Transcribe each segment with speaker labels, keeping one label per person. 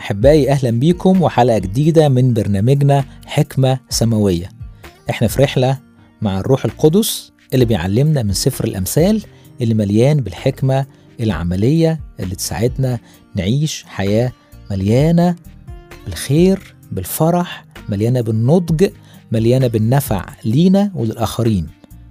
Speaker 1: أحبائي أهلا بيكم وحلقة جديدة من برنامجنا حكمة سماوية احنا في رحلة مع الروح القدس اللي بيعلمنا من سفر الأمثال اللي مليان بالحكمة العملية اللي تساعدنا نعيش حياة مليانة بالخير بالفرح مليانة بالنضج مليانة بالنفع لينا وللآخرين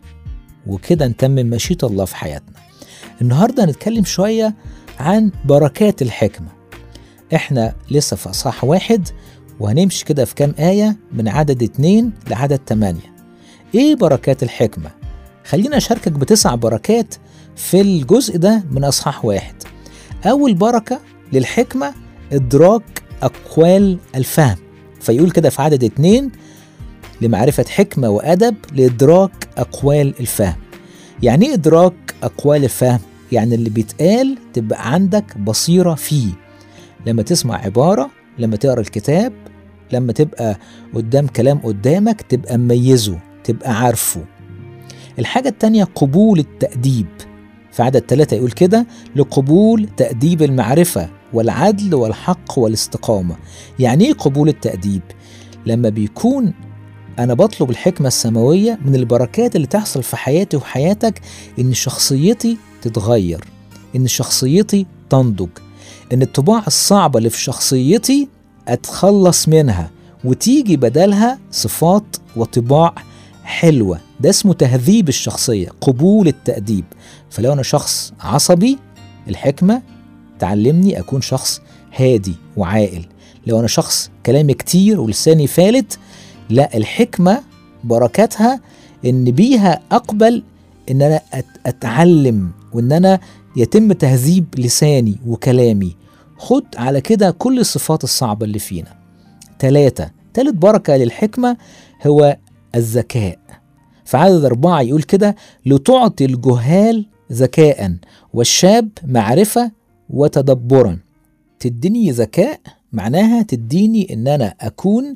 Speaker 1: وكده نتمم مشيئة الله في حياتنا النهاردة هنتكلم شوية عن بركات الحكمة احنا لسه في أصحاح واحد وهنمشي كده في كام آية من عدد اتنين لعدد تمانية ايه بركات الحكمة؟ خلينا أشاركك بتسع بركات في الجزء ده من أصحاح واحد أول بركة للحكمة إدراك أقوال الفهم فيقول كده في عدد اتنين لمعرفة حكمة وأدب لإدراك أقوال الفهم يعني إيه إدراك أقوال الفهم؟ يعني اللي بيتقال تبقى عندك بصيرة فيه لما تسمع عبارة لما تقرأ الكتاب لما تبقى قدام كلام قدامك تبقى مميزه تبقى عارفه الحاجة التانية قبول التأديب في عدد ثلاثة يقول كده لقبول تأديب المعرفة والعدل والحق والاستقامة يعني ايه قبول التأديب؟ لما بيكون أنا بطلب الحكمة السماوية من البركات اللي تحصل في حياتي وحياتك إن شخصيتي تتغير إن شخصيتي تنضج إن الطباع الصعبة اللي في شخصيتي أتخلص منها وتيجي بدلها صفات وطباع حلوة ده اسمه تهذيب الشخصية قبول التأديب فلو أنا شخص عصبي الحكمة تعلمني أكون شخص هادي وعاقل لو أنا شخص كلامي كتير ولساني فالت لا الحكمة بركاتها إن بيها أقبل إن أنا أتعلم وإن أنا يتم تهذيب لساني وكلامي خد على كده كل الصفات الصعبة اللي فينا تلاتة تالت بركة للحكمة هو الذكاء في عدد أربعة يقول كده لتعطي الجهال ذكاء والشاب معرفة وتدبرا تديني ذكاء معناها تديني ان انا اكون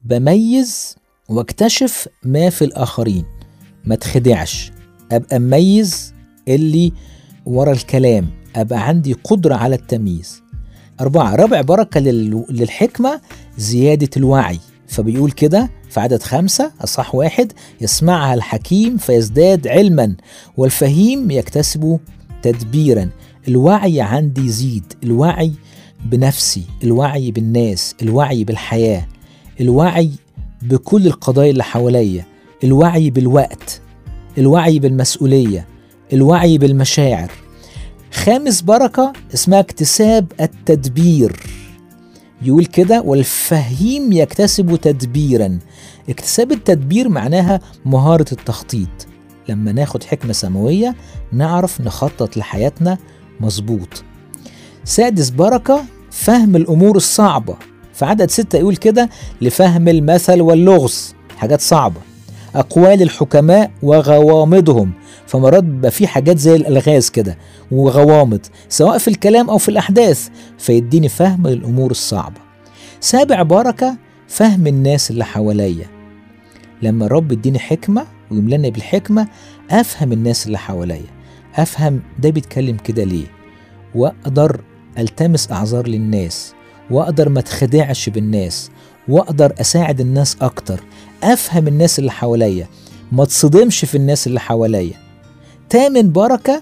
Speaker 1: بميز واكتشف ما في الاخرين ما تخدعش ابقى مميز اللي ورا الكلام ابقى عندي قدرة على التمييز أربعة رابع بركة للحكمة زيادة الوعي فبيقول كده في عدد خمسة أصح واحد يسمعها الحكيم فيزداد علما والفهيم يكتسب تدبيرا الوعي عندي يزيد الوعي بنفسي الوعي بالناس الوعي بالحياة الوعي بكل القضايا اللي حواليا الوعي بالوقت الوعي بالمسؤولية الوعي بالمشاعر خامس بركة اسمها اكتساب التدبير يقول كده والفهيم يكتسب تدبيرا اكتساب التدبير معناها مهارة التخطيط لما ناخد حكمة سماوية نعرف نخطط لحياتنا مظبوط سادس بركة فهم الأمور الصعبة في عدد ستة يقول كده لفهم المثل واللغز حاجات صعبة أقوال الحكماء وغوامضهم فمرات بيبقى في حاجات زي الألغاز كده وغوامض سواء في الكلام أو في الأحداث فيديني فهم للأمور الصعبة سابع بركة فهم الناس اللي حواليا لما الرب يديني حكمة ويملاني بالحكمة أفهم الناس اللي حواليا أفهم ده بيتكلم كده ليه وأقدر ألتمس أعذار للناس وأقدر ما اتخدعش بالناس وأقدر أساعد الناس أكتر أفهم الناس اللي حواليا ما تصدمش في الناس اللي حواليا تامن بركة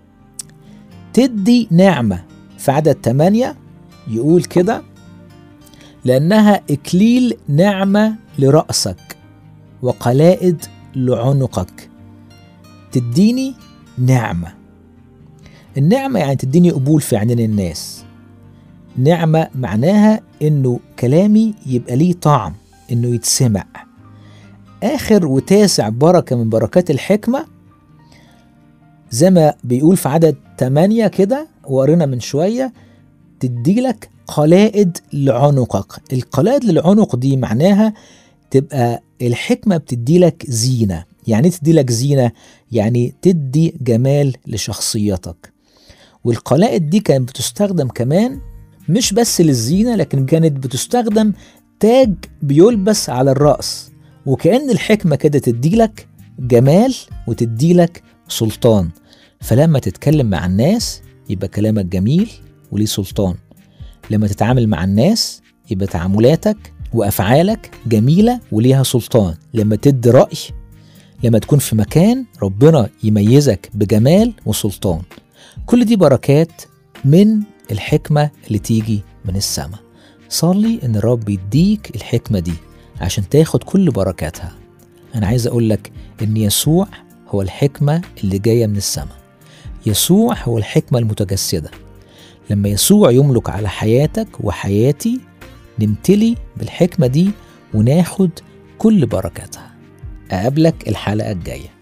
Speaker 1: تدي نعمة في عدد تمانية يقول كده لأنها إكليل نعمة لرأسك وقلائد لعنقك تديني نعمة النعمة يعني تديني قبول في عينين الناس نعمة معناها إنه كلامي يبقى ليه طعم إنه يتسمع آخر وتاسع بركة من بركات الحكمة زي ما بيقول في عدد 8 كده وقرينا من شوية تديلك قلائد لعنقك القلائد للعنق دي معناها تبقى الحكمة بتديلك زينة يعني تديلك زينة يعني تدي جمال لشخصيتك والقلائد دي كانت بتستخدم كمان مش بس للزينة لكن كانت بتستخدم تاج بيلبس على الرأس وكأن الحكمة كده تديلك جمال وتديلك سلطان فلما تتكلم مع الناس يبقى كلامك جميل وليه سلطان لما تتعامل مع الناس يبقى تعاملاتك وأفعالك جميلة وليها سلطان لما تدي رأي لما تكون في مكان ربنا يميزك بجمال وسلطان كل دي بركات من الحكمة اللي تيجي من السماء صلي ان الرب يديك الحكمة دي عشان تاخد كل بركاتها انا عايز اقول لك ان يسوع هو الحكمة اللي جاية من السماء يسوع هو الحكمة المتجسدة لما يسوع يملك على حياتك وحياتي نمتلي بالحكمة دي وناخد كل بركاتها أقابلك الحلقة الجاية